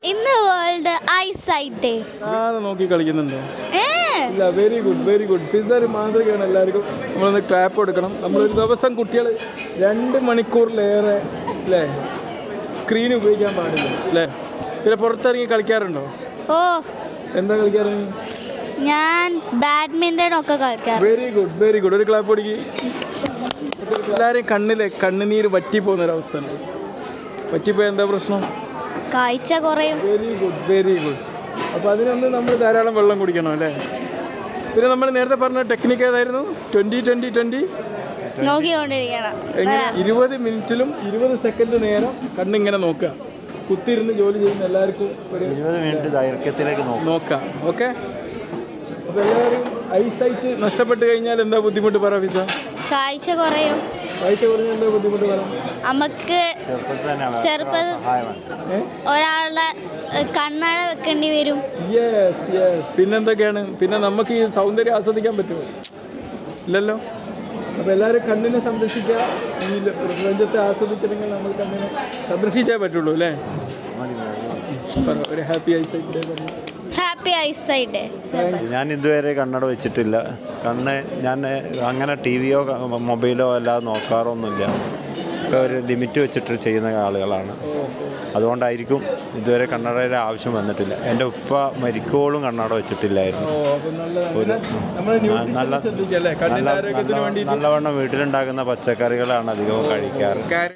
ഇന്ന് world eyesight day ഞാൻ നോക്കി കളിക്കുന്നുണ്ടോ ഏ ഇല്ല very good very good pizza ഒരു മാതൃകയാണ് എല്ലാവർക്കും നമ്മളൊന്ന് ക്ലാപ്പ് കൊടുക്കണം നമ്മളൊരു ദിവസം കുട്ടികൾ രണ്ട് മണിക്കൂറിലേറെ അല്ലേ സ്ക്രീൻ ഉപയോഗിക്കാൻ പാടില്ല അല്ലേ പിന്നെ പുറത്തിറങ്ങി കളിക്കാറുണ്ടോ ഓ എന്താ കളിക്കാറ് ഞാൻ ബാഡ്മിൻ്റൺ ഒക്കെ കളിക്കാറ് വെരി ഗുഡ് വെരി ഗുഡ് ഒരു ക്ലാപ്പ് കൊടുക്കി എല്ലാവരും കണ്ണിലെ കണ്ണുനീര് വറ്റിപ്പോകുന്ന ഒരവസ്ഥ ഉണ്ട് വറ്റിപ്പോയ എന്താ പ്രശ്നം കാഴ്ച കുറയും വെരി ഗുഡ് വെരി ഗുഡ് അപ്പോൾ അതിനൊന്ന് നമ്മൾ ധാരാളം വെള്ളം കുടിക്കണം അല്ലേ പിന്നെ നമ്മൾ നേരത്തെ പറഞ്ഞ ടെക്നിക്ക് ഏതായിരുന്നു ട്വൻറ്റി ട്വൻറ്റി ട്വൻറ്റി നോക്കിക്കൊണ്ടിരിക്കണം എങ്ങനെ ഇരുപത് മിനിറ്റിലും ഇരുപത് സെക്കൻഡ് നേരം കണ്ണിങ്ങനെ നോക്കുക കുത്തിയിരുന്ന് ജോലി ചെയ്യുന്ന എല്ലാവർക്കും ഒരു ഇരുപത് മിനിറ്റ് ദൈർഘ്യത്തിലേക്ക് നോക്കും നോക്കാം ഓക്കെ അപ്പോൾ എല്ലാവരും ഐസൈറ്റ് നഷ്ടപ്പെട്ട് കഴിഞ്ഞാൽ എന്താ ബുദ്ധിമുട്ട് പറ വിസ കാഴ്ച കുറയും കാഴ്ച കുറഞ്ഞാൽ എന്താ ബുദ്ധിമുട്ട് പറ നമുക്ക് ചെറുപ്പത്തിൽ തന്നെ അവർക്ക് ചെറുപ്പ- സഹായമാണ് ഏ ഒരാളുടെ സ് കണ്ണട വെക്കേണ്ടി വരും യെസ് യെസ് പിന്നെന്തൊക്കെയാണ് പിന്നെ നമുക്ക് ഈ സൗന്ദര്യം ആസ്വദിക്കാൻ പറ്റുമോ ഇല്ലല്ലോ അപ്പോൾ എല്ലാവരും കണ്ണിനെ സംരക്ഷിക്കുക ഈ ല- പ്രപഞ്ചത്തെ ആസ്വദിക്കണമെങ്കിൽ നമ്മൾ കണ്ണിനെ സംരക്ഷിച്ചേ പറ്റുള്ളൂ അല്ലേ മതി, മതി. പറ, ഒരു ഹാപ്പി ഐസൈറ്റ് ഡേ പറഞ്ഞു ഹാപ്പി ഐസൈറ്റ് ഡേ ഞാൻ ഇതുവരെ കണ്ണട വെച്ചിട്ടില്ല കണ്ണ് ഞാൻ അങ്ങനെ ടി വിയോ മൊബൈലോ അല്ലാതെ നോക്കാറൊന്നുമില്ല ഒക്കെ ഒരു ലിമിറ്റ് വെച്ചിട്ട് ചെയ്യുന്ന ആളുകളാണ് അതുകൊണ്ടായിരിക്കും ഇതുവരെ കണ്ണടയുടെ ആവശ്യം വന്നിട്ടില്ല എൻ്റെ ഉപ്പ മരിക്കോളും കണ്ണട വെച്ചിട്ടില്ലായിരുന്നു ഓ അപ്പോൾ നല്ല നമ്മൾ നല്ല ശ്രദ്ധിക്കുക അല്ലേ കണ്ണിൻ്റെ നല്ല ആരോഗ്യത്തിന് നല്ല- വേണ്ടിയിട്ട് നല്ലവണ്ണം വീട്ടിലുണ്ടാക്കുന്ന പച്ചക്കറികളാണ് അധികവും കഴിക്കാറ് കാര-